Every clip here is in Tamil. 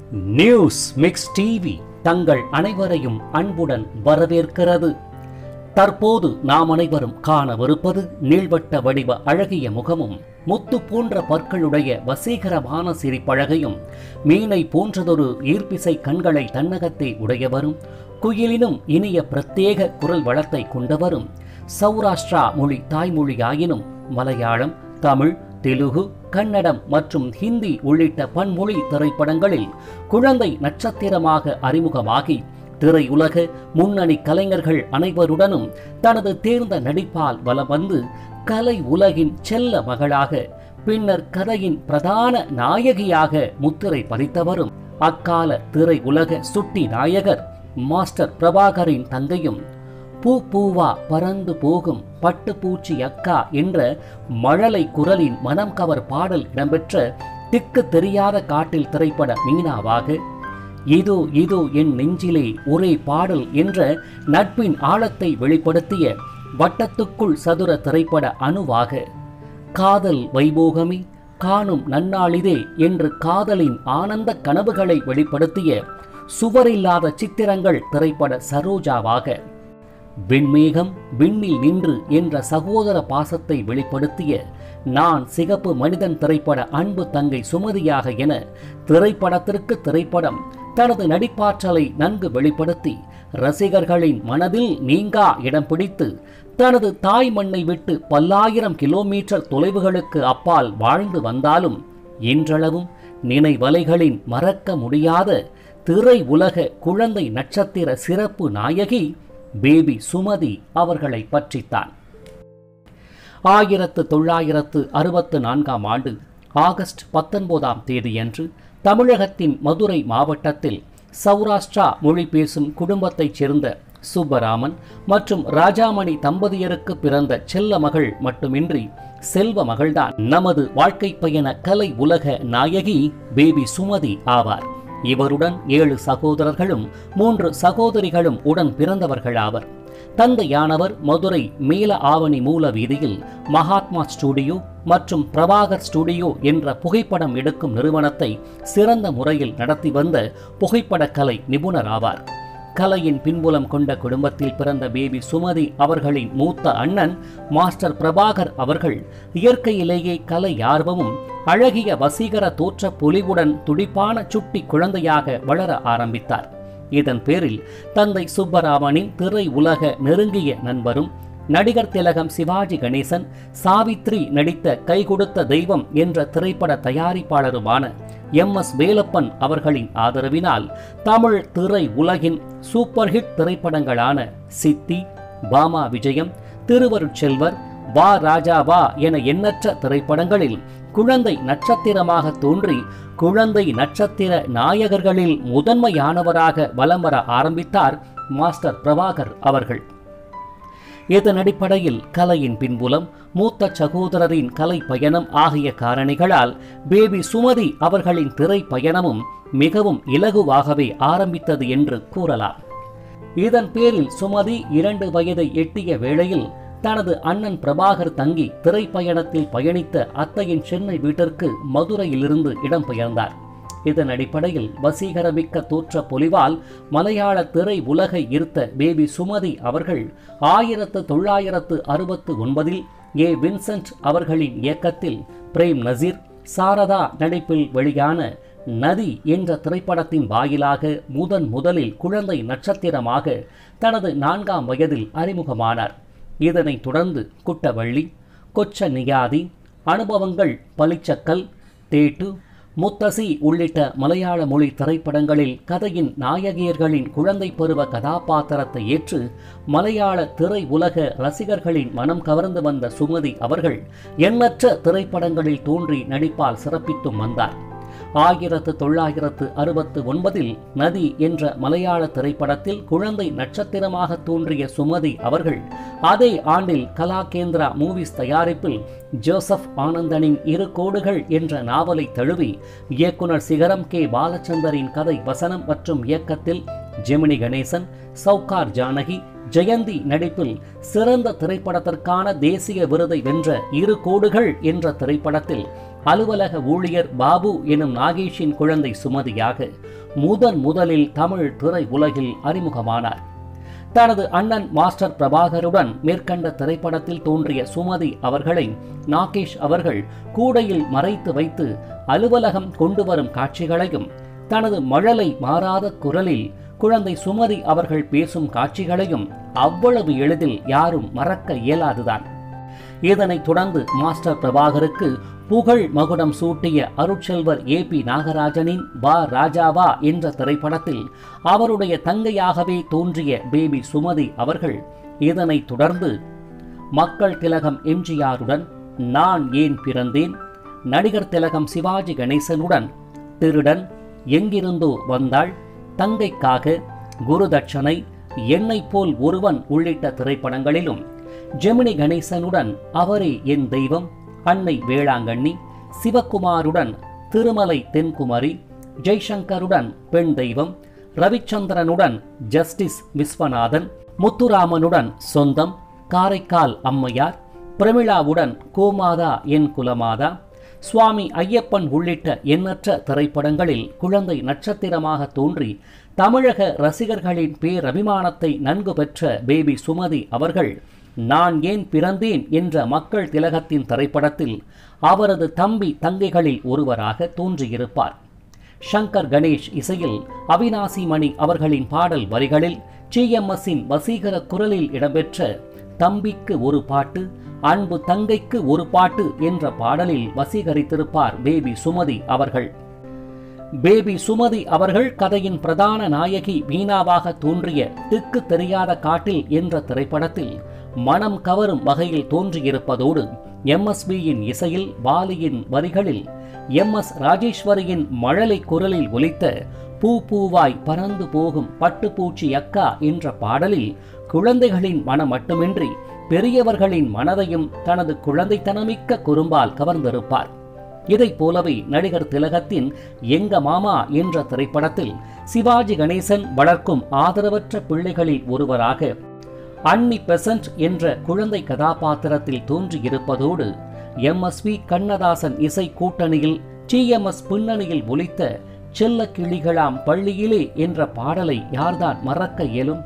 நியூஸ் மிக்ஸ் டிவி தங்கள் அனைவரையும் அன்புடன் வரவேற்கிறது தற்போது நாம் அனைவரும் காணவிருப்பது நீள்வட்ட வடிவ அழகிய முகமும் முத்து போன்ற பற்களுடைய வசீகரமான சிரிப்பழகையும் மீனை போன்றதொரு ஈர்ப்பிசை கண்களை தன்னகத்தே உடையவரும் குயிலினும் இனிய பிரத்யேக குரல் வளத்தை கொண்டவரும் சௌராஷ்டிரா மொழி தாய்மொழியாயினும் மலையாளம் தமிழ் தெலுகு கன்னடம் மற்றும் ஹிந்தி உள்ளிட்ட பன்மொழி திரைப்படங்களில் குழந்தை நட்சத்திரமாக அறிமுகமாகி திரையுலக முன்னணி கலைஞர்கள் அனைவருடனும் தனது தேர்ந்த நடிப்பால் வலம் வந்து கலை உலகின் செல்ல மகளாக பின்னர் கதையின் பிரதான நாயகியாக முத்திரை பதித்தவரும் அக்கால திரை உலக சுட்டி நாயகர் மாஸ்டர் பிரபாகரின் தங்கையும் பூ பூவா பறந்து போகும் பட்டுப்பூச்சி அக்கா என்ற மழலை குரலின் மனம் கவர் பாடல் இடம்பெற்ற திக்கு தெரியாத காட்டில் திரைப்பட மீனாவாக இதோ இதோ என் நெஞ்சிலே ஒரே பாடல் என்ற நட்பின் ஆழத்தை வெளிப்படுத்திய வட்டத்துக்குள் சதுர திரைப்பட அணுவாக காதல் வைபோகமே காணும் நன்னாளிதே என்று காதலின் ஆனந்த கனவுகளை வெளிப்படுத்திய சுவரில்லாத சித்திரங்கள் திரைப்பட சரோஜாவாக விண்மேகம் விண்ணில் நின்று என்ற சகோதர பாசத்தை வெளிப்படுத்திய நான் சிகப்பு மனிதன் திரைப்பட அன்பு தங்கை சுமதியாக என திரைப்படத்திற்கு திரைப்படம் தனது நடிப்பாற்றலை நன்கு வெளிப்படுத்தி ரசிகர்களின் மனதில் நீங்கா இடம் பிடித்து தனது தாய் மண்ணை விட்டு பல்லாயிரம் கிலோமீட்டர் தொலைவுகளுக்கு அப்பால் வாழ்ந்து வந்தாலும் இன்றளவும் நினைவலைகளின் மறக்க முடியாத திரை உலக குழந்தை நட்சத்திர சிறப்பு நாயகி பேபி சுமதி அவர்களை பற்றித்தான் ஆயிரத்து தொள்ளாயிரத்து அறுபத்து நான்காம் ஆண்டு ஆகஸ்ட் பத்தொன்பதாம் தேதியன்று தமிழகத்தின் மதுரை மாவட்டத்தில் சௌராஷ்டிரா மொழி பேசும் குடும்பத்தைச் சேர்ந்த சுப்பராமன் மற்றும் ராஜாமணி தம்பதியருக்கு பிறந்த செல்ல மகள் மட்டுமின்றி செல்வ மகள்தான் நமது வாழ்க்கை பயண கலை உலக நாயகி பேபி சுமதி ஆவார் இவருடன் ஏழு சகோதரர்களும் மூன்று சகோதரிகளும் உடன் பிறந்தவர்களாவர் தந்தையானவர் மதுரை மேல ஆவணி மூல வீதியில் மகாத்மா ஸ்டுடியோ மற்றும் பிரபாகர் ஸ்டுடியோ என்ற புகைப்படம் எடுக்கும் நிறுவனத்தை சிறந்த முறையில் நடத்தி வந்த புகைப்படக்கலை நிபுணர் ஆவார் கலையின் பின்புலம் கொண்ட குடும்பத்தில் பிறந்த பேபி சுமதி அவர்களின் மூத்த அண்ணன் மாஸ்டர் பிரபாகர் அவர்கள் இயற்கையிலேயே கலை ஆர்வமும் அழகிய வசீகர தோற்ற பொலிவுடன் துடிப்பான சுட்டி குழந்தையாக வளர ஆரம்பித்தார் இதன் பேரில் தந்தை சுப்பராமனின் திரை உலக நெருங்கிய நண்பரும் நடிகர் திலகம் சிவாஜி கணேசன் சாவித்ரி நடித்த கை கொடுத்த தெய்வம் என்ற திரைப்பட தயாரிப்பாளருமான எம் எஸ் வேலப்பன் அவர்களின் ஆதரவினால் தமிழ் திரை உலகின் சூப்பர் ஹிட் திரைப்படங்களான சித்தி பாமா விஜயம் திருவருட்செல்வர் வா ராஜா வா என எண்ணற்ற திரைப்படங்களில் குழந்தை நட்சத்திரமாக தோன்றி குழந்தை நட்சத்திர நாயகர்களில் முதன்மையானவராக வலம் வர ஆரம்பித்தார் மாஸ்டர் பிரபாகர் அவர்கள் இதன் அடிப்படையில் கலையின் பின்புலம் மூத்த சகோதரரின் கலை பயணம் ஆகிய காரணிகளால் பேபி சுமதி அவர்களின் திரை பயணமும் மிகவும் இலகுவாகவே ஆரம்பித்தது என்று கூறலாம் இதன் பேரில் சுமதி இரண்டு வயதை எட்டிய வேளையில் தனது அண்ணன் பிரபாகர் தங்கி திரைப்பயணத்தில் பயணித்த அத்தையின் சென்னை வீட்டிற்கு மதுரையிலிருந்து இடம்பெயர்ந்தார் இதன் அடிப்படையில் வசீகரமிக்க தோற்ற பொலிவால் மலையாள திரை உலகை ஈர்த்த பேபி சுமதி அவர்கள் ஆயிரத்து தொள்ளாயிரத்து அறுபத்து ஒன்பதில் ஏ வின்சென்ட் அவர்களின் இயக்கத்தில் பிரேம் நசீர் சாரதா நடிப்பில் வெளியான நதி என்ற திரைப்படத்தின் வாயிலாக முதன் முதலில் குழந்தை நட்சத்திரமாக தனது நான்காம் வயதில் அறிமுகமானார் இதனைத் தொடர்ந்து குட்டவள்ளி கொச்ச நியாதி அனுபவங்கள் பளிச்சக்கல் தேட்டு முத்தசி உள்ளிட்ட மலையாள மொழி திரைப்படங்களில் கதையின் நாயகியர்களின் குழந்தை பருவ கதாபாத்திரத்தை ஏற்று மலையாள திரை உலக ரசிகர்களின் மனம் கவர்ந்து வந்த சுமதி அவர்கள் எண்ணற்ற திரைப்படங்களில் தோன்றி நடிப்பால் சிறப்பித்தும் வந்தார் ஆயிரத்து தொள்ளாயிரத்து அறுபத்து ஒன்பதில் நதி என்ற மலையாள திரைப்படத்தில் குழந்தை நட்சத்திரமாக தோன்றிய சுமதி அவர்கள் அதே ஆண்டில் கலாகேந்திரா மூவிஸ் தயாரிப்பில் ஜோசப் ஆனந்தனின் இரு கோடுகள் என்ற நாவலை தழுவி இயக்குனர் சிகரம் கே பாலச்சந்தரின் கதை வசனம் மற்றும் இயக்கத்தில் ஜெமினி கணேசன் சவுகார் ஜானகி ஜெயந்தி நடிப்பில் சிறந்த திரைப்படத்திற்கான தேசிய விருதை வென்ற இரு கோடுகள் என்ற திரைப்படத்தில் அலுவலக ஊழியர் பாபு எனும் நாகேஷின் குழந்தை சுமதியாக முதன் முதலில் தமிழ் திரை உலகில் அறிமுகமானார் தனது அண்ணன் மாஸ்டர் பிரபாகருடன் மேற்கண்ட திரைப்படத்தில் தோன்றிய சுமதி அவர்களை நாகேஷ் அவர்கள் கூடையில் மறைத்து வைத்து அலுவலகம் கொண்டு வரும் காட்சிகளையும் தனது மழலை மாறாத குரலில் குழந்தை சுமதி அவர்கள் பேசும் காட்சிகளையும் அவ்வளவு எளிதில் யாரும் மறக்க இயலாதுதான் இதனைத் தொடர்ந்து மாஸ்டர் பிரபாகருக்கு புகழ் மகுடம் சூட்டிய அருட்செல்வர் ஏ பி நாகராஜனின் வா ராஜாவா என்ற திரைப்படத்தில் அவருடைய தங்கையாகவே தோன்றிய பேபி சுமதி அவர்கள் இதனைத் தொடர்ந்து மக்கள் திலகம் எம்ஜிஆருடன் நான் ஏன் பிறந்தேன் நடிகர் திலகம் சிவாஜி கணேசனுடன் திருடன் எங்கிருந்தோ வந்தாள் தங்கைக்காக குருதட்சணை என்னை போல் ஒருவன் உள்ளிட்ட திரைப்படங்களிலும் ஜெமினி கணேசனுடன் அவரே என் தெய்வம் அன்னை வேளாங்கண்ணி சிவகுமாருடன் திருமலை தென்குமரி ஜெய்சங்கருடன் பெண் தெய்வம் ரவிச்சந்திரனுடன் ஜஸ்டிஸ் விஸ்வநாதன் முத்துராமனுடன் சொந்தம் காரைக்கால் அம்மையார் பிரமிளாவுடன் கோமாதா என் குலமாதா சுவாமி ஐயப்பன் உள்ளிட்ட எண்ணற்ற திரைப்படங்களில் குழந்தை நட்சத்திரமாக தோன்றி தமிழக ரசிகர்களின் பேரபிமானத்தை நன்கு பெற்ற பேபி சுமதி அவர்கள் நான் ஏன் பிறந்தேன் என்ற மக்கள் திலகத்தின் திரைப்படத்தில் அவரது தம்பி தங்கைகளில் ஒருவராக தோன்றியிருப்பார் ஷங்கர் கணேஷ் இசையில் அவினாசி மணி அவர்களின் பாடல் வரிகளில் சிஎம்எஸ்ஸின் வசீகர குரலில் இடம்பெற்ற தம்பிக்கு ஒரு பாட்டு அன்பு தங்கைக்கு ஒரு பாட்டு என்ற பாடலில் வசீகரித்திருப்பார் பேபி சுமதி அவர்கள் பேபி சுமதி அவர்கள் கதையின் பிரதான நாயகி மீனாவாக தோன்றிய திக்கு தெரியாத காட்டில் என்ற திரைப்படத்தில் மனம் கவரும் வகையில் தோன்றியிருப்பதோடு எம்எஸ்பியின் இசையில் வாலியின் வரிகளில் எம் எஸ் ராஜேஸ்வரியின் மழலை குரலில் ஒலித்த பூ பூவாய் பறந்து போகும் பட்டுப்பூச்சி அக்கா என்ற பாடலில் குழந்தைகளின் மனம் மட்டுமின்றி பெரியவர்களின் மனதையும் தனது குழந்தைத்தனமிக்க குறும்பால் கவர்ந்திருப்பார் இதைப் போலவே நடிகர் திலகத்தின் எங்க மாமா என்ற திரைப்படத்தில் சிவாஜி கணேசன் வளர்க்கும் ஆதரவற்ற பிள்ளைகளில் ஒருவராக அன்னி பெசன்ட் என்ற குழந்தை கதாபாத்திரத்தில் தோன்றியிருப்பதோடு எம் எஸ் வி கண்ணதாசன் இசை கூட்டணியில் டிஎம்எஸ் பின்னணியில் ஒலித்த செல்ல கிளிகளாம் பள்ளியிலே என்ற பாடலை யார்தான் மறக்க இயலும்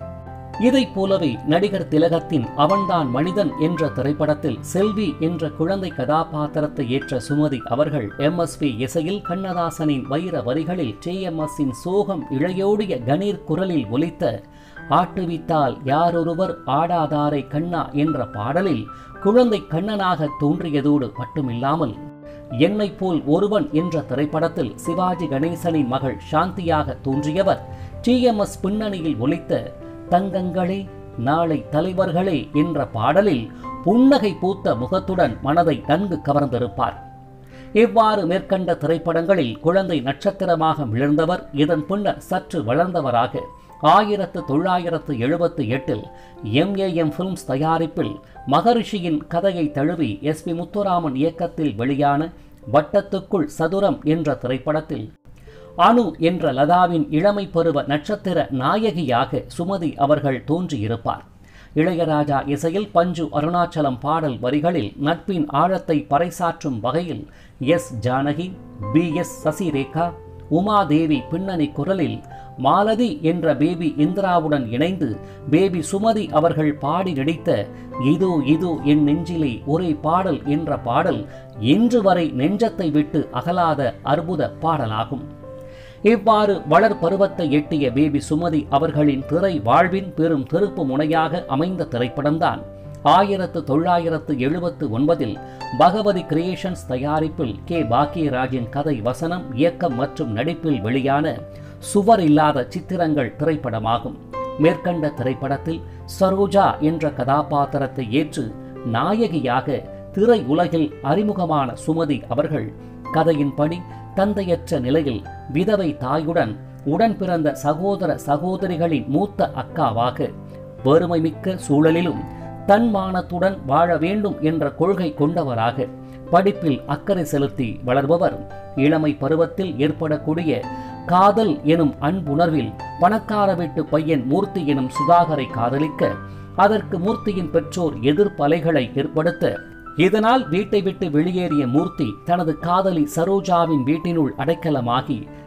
இதைப் போலவே நடிகர் திலகத்தின் அவன்தான் மனிதன் என்ற திரைப்படத்தில் செல்வி என்ற குழந்தை கதாபாத்திரத்தை ஏற்ற சுமதி அவர்கள் எம்எஸ்வி இசையில் கண்ணதாசனின் வைர வரிகளில் டிஎம்எஸ்ஸின் சோகம் இழையோடிய கணீர் குரலில் ஒலித்த ஆட்டுவித்தால் யாரொருவர் ஆடாதாரை கண்ணா என்ற பாடலில் குழந்தை கண்ணனாக தோன்றியதோடு மட்டுமில்லாமல் என்னை போல் ஒருவன் என்ற திரைப்படத்தில் சிவாஜி கணேசனின் மகள் சாந்தியாக தோன்றியவர் டிஎம்எஸ் பின்னணியில் ஒலித்த தங்கங்களே நாளை தலைவர்களே என்ற பாடலில் புன்னகை பூத்த முகத்துடன் மனதை நன்கு கவர்ந்திருப்பார் இவ்வாறு மேற்கண்ட திரைப்படங்களில் குழந்தை நட்சத்திரமாக விழுந்தவர் இதன் பின்னர் சற்று வளர்ந்தவராக ஆயிரத்து தொள்ளாயிரத்து எழுபத்து எட்டில் எம்ஏஎம் ஃபிலிம்ஸ் தயாரிப்பில் மகரிஷியின் கதையை தழுவி எஸ் பி முத்துராமன் இயக்கத்தில் வெளியான வட்டத்துக்குள் சதுரம் என்ற திரைப்படத்தில் அணு என்ற லதாவின் இளமை பருவ நட்சத்திர நாயகியாக சுமதி அவர்கள் தோன்றியிருப்பார் இளையராஜா இசையில் பஞ்சு அருணாச்சலம் பாடல் வரிகளில் நட்பின் ஆழத்தை பறைசாற்றும் வகையில் S Janaki P S Sasirekha Umadevi பின்னணி குரலில் மாலதி என்ற பேபி இந்திராவுடன் இணைந்து பேபி சுமதி அவர்கள் பாடி நடித்த இதோ இதோ என் நெஞ்சிலே ஒரே பாடல் என்ற பாடல் இன்று வரை நெஞ்சத்தை விட்டு அகலாத அற்புத பாடலாகும் இவ்வாறு வளர் பருவத்தை எட்டிய பேபி சுமதி அவர்களின் திரை வாழ்வின் பெரும் திருப்பு முனையாக அமைந்த திரைப்படம்தான் ஆயிரத்து தொள்ளாயிரத்து எழுபத்து ஒன்பதில் பகவதி கிரியேஷன்ஸ் தயாரிப்பில் கே பாக்கியராஜின் கதை வசனம் இயக்கம் மற்றும் நடிப்பில் வெளியான சுவர் இல்லாத சித்திரங்கள் திரைப்படமாகும் மேற்கண்ட திரைப்படத்தில் சரோஜா என்ற கதாபாத்திரத்தை ஏற்று நாயகியாக திரை உலகில் அறிமுகமான சுமதி அவர்கள் கதையின்படி தந்தையற்ற நிலையில் விதவை தாயுடன் உடன் பிறந்த சகோதர சகோதரிகளின் மூத்த அக்காவாக வறுமை மிக்க சூழலிலும் தன்மானத்துடன் வாழ வேண்டும் என்ற கொள்கை கொண்டவராக படிப்பில் அக்கறை செலுத்தி வளர்பவர் இளமை பருவத்தில் ஏற்படக்கூடிய காதல் எனும் அன்புணர்வில் பணக்கார வீட்டு பையன் மூர்த்தி எனும் சுதாகரை காதலிக்க அதற்கு மூர்த்தியின் பெற்றோர் எதிர்ப்பலைகளை ஏற்படுத்த இதனால் வீட்டை விட்டு வெளியேறிய மூர்த்தி தனது காதலி சரோஜாவின் வீட்டினுள் அடைக்கலமாகி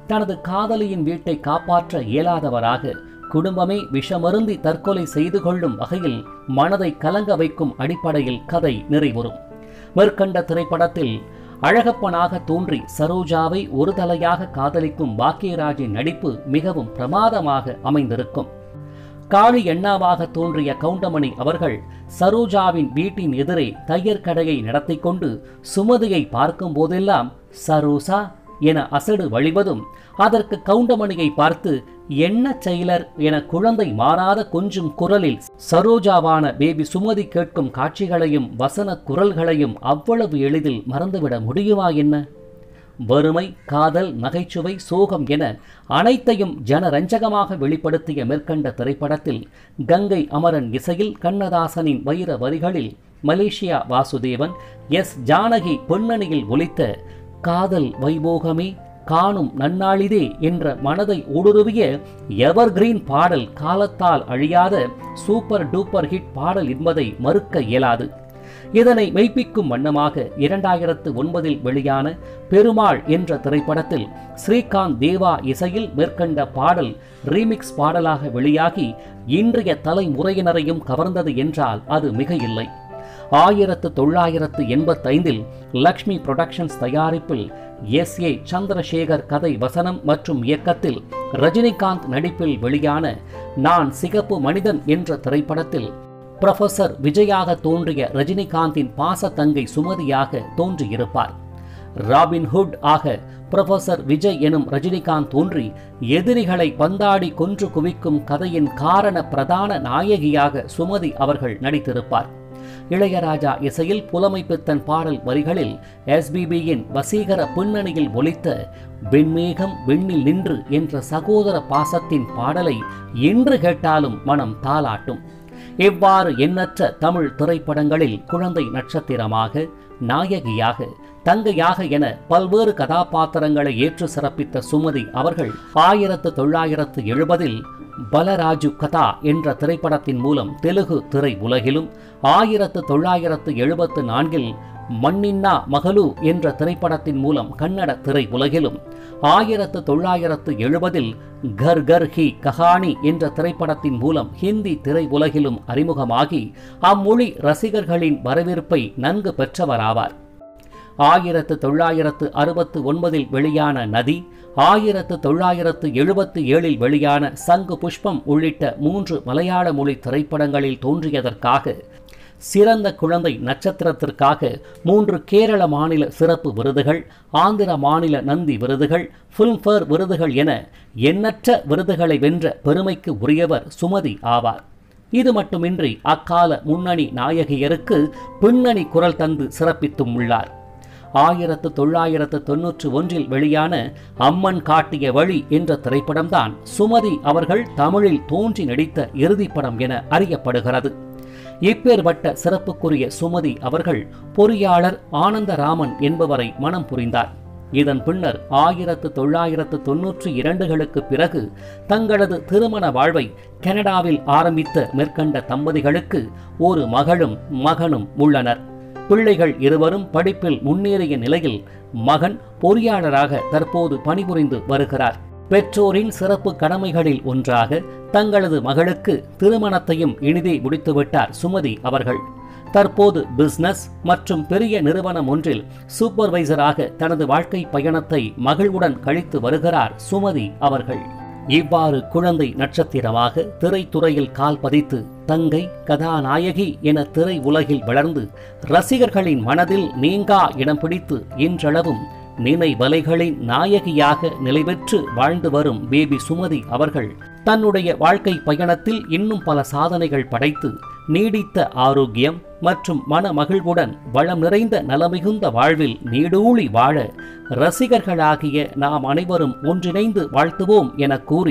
தனது காதலியின் வீட்டை காப்பாற்ற இயலாதவராக குடும்பமே விஷமருந்தி தற்கொலை செய்து கொள்ளும் வகையில் மனதை கலங்க வைக்கும் அடிப்படையில் கதை நிறைவுறும் மேற்கண்ட திரைப்படத்தில் அழகப்பனாக தோன்றி சரோஜாவை ஒரு தலையாக காதலிக்கும் பாக்கியராஜின் நடிப்பு மிகவும் பிரமாதமாக அமைந்திருக்கும் காளி எண்ணாவாக தோன்றிய கவுண்டமணி அவர்கள் சரோஜாவின் வீட்டின் எதிரே தையர் கடையை நடத்தி கொண்டு சுமதியை பார்க்கும் போதெல்லாம் சரோசா என அசடு வழிவதும் அதற்கு கவுண்டமணியை பார்த்து என்ன செயலர் என குழந்தை மாறாத கொஞ்சும் குரலில் சரோஜாவான பேபி சுமதி கேட்கும் காட்சிகளையும் வசன குரல்களையும் அவ்வளவு எளிதில் மறந்துவிட முடியுமா என்ன வறுமை காதல் நகைச்சுவை சோகம் என அனைத்தையும் ஜனரஞ்சகமாக வெளிப்படுத்திய மேற்கண்ட திரைப்படத்தில் கங்கை அமரன் இசையில் கண்ணதாசனின் வைர வரிகளில் மலேசியா வாசுதேவன் எஸ் ஜானகி பெண்ணணியில் ஒலித்த காதல் வைபோகமே காணும் நன்னாளிதே என்ற மனதை ஊடுருவிய எவர்கிரீன் பாடல் காலத்தால் அழியாத சூப்பர் டூப்பர் ஹிட் பாடல் என்பதை மறுக்க இயலாது இதனை மெய்ப்பிக்கும் வண்ணமாக இரண்டாயிரத்து ஒன்பதில் வெளியான பெருமாள் என்ற திரைப்படத்தில் ஸ்ரீகாந்த் தேவா இசையில் மேற்கண்ட பாடல் ரீமிக்ஸ் பாடலாக வெளியாகி இன்றைய தலைமுறையினரையும் கவர்ந்தது என்றால் அது மிக இல்லை ஆயிரத்து தொள்ளாயிரத்து எண்பத்தைந்தில் லக்ஷ்மி புரொடக்ஷன்ஸ் தயாரிப்பில் எஸ் ஏ சந்திரசேகர் கதை வசனம் மற்றும் இயக்கத்தில் ரஜினிகாந்த் நடிப்பில் வெளியான நான் சிகப்பு மனிதன் என்ற திரைப்படத்தில் புரொஃபசர் விஜயாக தோன்றிய ரஜினிகாந்தின் பாசத்தங்கை சுமதியாக தோன்றியிருப்பார் ராபின்ஹுட் ஆக புரொஃபசர் விஜய் எனும் ரஜினிகாந்த் தோன்றி எதிரிகளை பந்தாடி கொன்று குவிக்கும் கதையின் காரண பிரதான நாயகியாக சுமதி அவர்கள் நடித்திருப்பார் இளையராஜா இசையில் புலமை பித்தன் பாடல் வரிகளில் எஸ்பிபியின் வசீகர பின்னணியில் ஒலித்த வெண்மேகம் விண்ணில் நின்று என்ற சகோதர பாசத்தின் பாடலை இன்று கேட்டாலும் மனம் தாளாட்டும் இவ்வாறு எண்ணற்ற தமிழ் திரைப்படங்களில் குழந்தை நட்சத்திரமாக நாயகியாக தங்கையாக என பல்வேறு கதாபாத்திரங்களை ஏற்று சிறப்பித்த சுமதி அவர்கள் ஆயிரத்து தொள்ளாயிரத்து எழுபதில் பலராஜு கதா என்ற திரைப்படத்தின் மூலம் தெலுகு திரை உலகிலும் ஆயிரத்து தொள்ளாயிரத்து எழுபத்து நான்கில் மண்ணின்னா மகளு என்ற திரைப்படத்தின் மூலம் கன்னட திரை உலகிலும் ஆயிரத்து தொள்ளாயிரத்து எழுபதில் கர் கர் ஹி கஹானி என்ற திரைப்படத்தின் மூலம் ஹிந்தி திரை உலகிலும் அறிமுகமாகி அம்மொழி ரசிகர்களின் வரவேற்பை நன்கு பெற்றவராவார் ஆயிரத்து தொள்ளாயிரத்து அறுபத்து ஒன்பதில் வெளியான நதி ஆயிரத்து தொள்ளாயிரத்து எழுபத்து ஏழில் வெளியான சங்கு புஷ்பம் உள்ளிட்ட மூன்று மலையாள மொழி திரைப்படங்களில் தோன்றியதற்காக சிறந்த குழந்தை நட்சத்திரத்திற்காக மூன்று கேரள மாநில சிறப்பு விருதுகள் ஆந்திர மாநில நந்தி விருதுகள் ஃபில்ம்ஃபேர் விருதுகள் என எண்ணற்ற விருதுகளை வென்ற பெருமைக்கு உரியவர் சுமதி ஆவார் இது மட்டுமின்றி அக்கால முன்னணி நாயகியருக்கு பின்னணி குரல் தந்து சிறப்பித்தும் உள்ளார் ஆயிரத்து தொள்ளாயிரத்து தொன்னூற்று ஒன்றில் வெளியான அம்மன் காட்டிய வழி என்ற திரைப்படம்தான் சுமதி அவர்கள் தமிழில் தோன்றி நடித்த இறுதிப்படம் என அறியப்படுகிறது இப்பேற்பட்ட சிறப்புக்குரிய சுமதி அவர்கள் பொறியாளர் ஆனந்தராமன் என்பவரை மனம் புரிந்தார் இதன் பின்னர் ஆயிரத்து தொள்ளாயிரத்து தொன்னூற்றி இரண்டுகளுக்கு பிறகு தங்களது திருமண வாழ்வை கனடாவில் ஆரம்பித்த மேற்கண்ட தம்பதிகளுக்கு ஒரு மகளும் மகனும் உள்ளனர் பிள்ளைகள் இருவரும் படிப்பில் முன்னேறிய நிலையில் மகன் பொறியாளராக தற்போது பணிபுரிந்து வருகிறார் பெற்றோரின் சிறப்பு கடமைகளில் ஒன்றாக தங்களது மகளுக்கு திருமணத்தையும் இனிதே முடித்துவிட்டார் சுமதி அவர்கள் தற்போது பிசினஸ் மற்றும் பெரிய நிறுவனம் ஒன்றில் சூப்பர்வைசராக தனது வாழ்க்கை பயணத்தை மகிழ்வுடன் கழித்து வருகிறார் சுமதி அவர்கள் இவ்வாறு குழந்தை நட்சத்திரமாக திரைத்துறையில் கால் பதித்து தங்கை கதாநாயகி என திரை உலகில் வளர்ந்து ரசிகர்களின் மனதில் நீங்கா இடம் பிடித்து இன்றளவும் நினைவலைகளின் நாயகியாக நிலைபெற்று வாழ்ந்து வரும் பேபி சுமதி அவர்கள் தன்னுடைய வாழ்க்கை பயணத்தில் இன்னும் பல சாதனைகள் படைத்து நீடித்த ஆரோக்கியம் மற்றும் மன மகிழ்வுடன் வளம் நிறைந்த நலமிகுந்த வாழ்வில் நீடூழி வாழ ரசிகர்களாகிய நாம் அனைவரும் ஒன்றிணைந்து வாழ்த்துவோம் என கூறி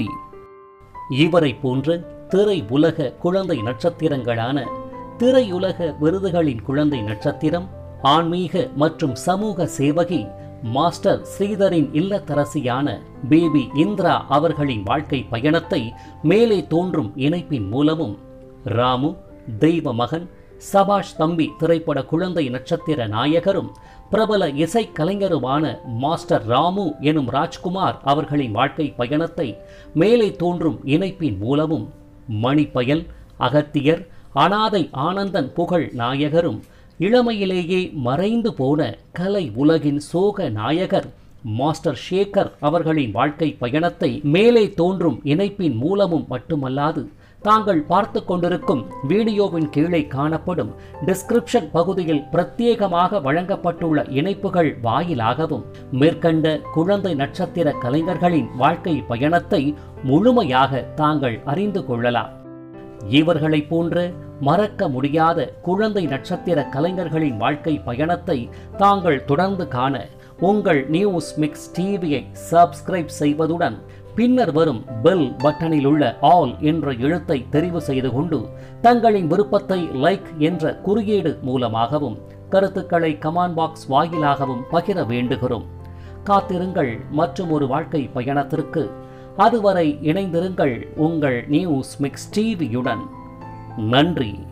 இவரை போன்ற திரை உலக குழந்தை நட்சத்திரங்களான திரையுலக விருதுகளின் குழந்தை நட்சத்திரம் ஆன்மீக மற்றும் சமூக சேவகி மாஸ்டர் ஸ்ரீதரின் இல்லத்தரசியான பேபி இந்திரா அவர்களின் வாழ்க்கை பயணத்தை மேலே தோன்றும் இணைப்பின் மூலமும் ராமு தெய்வ மகன் சபாஷ் தம்பி திரைப்பட குழந்தை நட்சத்திர நாயகரும் பிரபல இசைக்கலைஞருமான மாஸ்டர் ராமு எனும் ராஜ்குமார் அவர்களின் வாழ்க்கை பயணத்தை மேலே தோன்றும் இணைப்பின் மூலமும் மணிப்பயல் அகத்தியர் அனாதை ஆனந்தன் புகழ் நாயகரும் இளமையிலேயே மறைந்து போன கலை உலகின் சோக நாயகர் மாஸ்டர் ஷேகர் அவர்களின் வாழ்க்கை பயணத்தை மேலே தோன்றும் இணைப்பின் மூலமும் மட்டுமல்லாது தாங்கள் பார்த்து கொண்டிருக்கும் வீடியோவின் கீழே காணப்படும் டிஸ்கிரிப்ஷன் பகுதியில் பிரத்யேகமாக வழங்கப்பட்டுள்ள இணைப்புகள் வாயிலாகவும் மேற்கண்ட குழந்தை நட்சத்திர கலைஞர்களின் வாழ்க்கை பயணத்தை முழுமையாக தாங்கள் அறிந்து கொள்ளலாம் இவர்களைப் போன்ற மறக்க முடியாத குழந்தை நட்சத்திர கலைஞர்களின் வாழ்க்கை பயணத்தை தாங்கள் தொடர்ந்து காண உங்கள் நியூஸ் மிக்ஸ் டிவியை சப்ஸ்கிரைப் செய்வதுடன் பின்னர் வரும் பெல் பட்டனில் உள்ள ஆல் என்ற எழுத்தை தெரிவு செய்து கொண்டு தங்களின் விருப்பத்தை லைக் என்ற குறியீடு மூலமாகவும் கருத்துக்களை கமாண்ட் பாக்ஸ் வாயிலாகவும் பகிர வேண்டுகிறோம் காத்திருங்கள் மற்றும் ஒரு வாழ்க்கை பயணத்திற்கு அதுவரை இணைந்திருங்கள் உங்கள் நியூஸ் மிக்ஸ் டிவியுடன் நன்றி